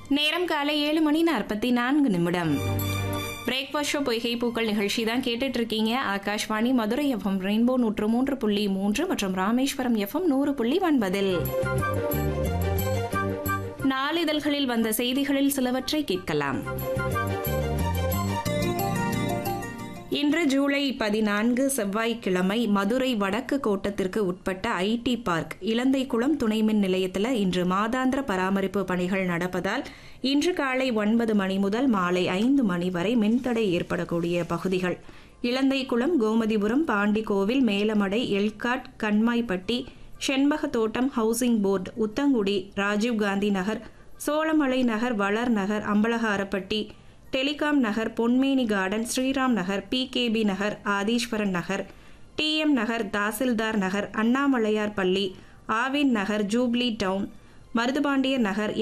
நேரம் காலை ஏழு மணி நாற்பத்தி நான்கு நிமிடம் பிரேக்ஃபாஸ்ட் ஷோ பொய்கை பூக்கள் நிகழ்ச்சி தான் கேட்டுட்டு இருக்கீங்க ஆகாஷ்வாணி மதுரை எஃப்எம் ரெயின்போ நூற்று மூன்று புள்ளி மூன்று மற்றும் ராமேஸ்வரம் எஃப்எம் நூறு புள்ளி ஒன்பதில் நாளிதழ்களில் வந்த செய்திகளில் சிலவற்றை கேட்கலாம் இன்று ஜூலை பதினான்கு செவ்வாய்க்கிழமை மதுரை வடக்கு கோட்டத்திற்கு உட்பட்ட ஐடி பார்க் இலந்தைக்குளம் துணை மின் நிலையத்தில் இன்று மாதாந்திர பராமரிப்பு பணிகள் நடப்பதால் இன்று காலை ஒன்பது மணி முதல் மாலை ஐந்து மணி வரை மின்தடை ஏற்படக்கூடிய பகுதிகள் Ilanthaikulam Gomathipuram Pandikovil Melamadai ELCOT Kanmaipatti Senbaga Thottam housing board Uthangudi Rajiv Gandhi Nagar Cholamalai Nagar Valar Nagar Ambalakarapatti telecom Nagar Ponmeni garden Sriram Nagar PKP Nagar Aadheeswaran Nagar TM Nagar Tahsildar Nagar Annamalaiyar பள்ளி ஆவின் நகர் ஜூப்ளி டவுன் மருதுபாண்டியர் நகர்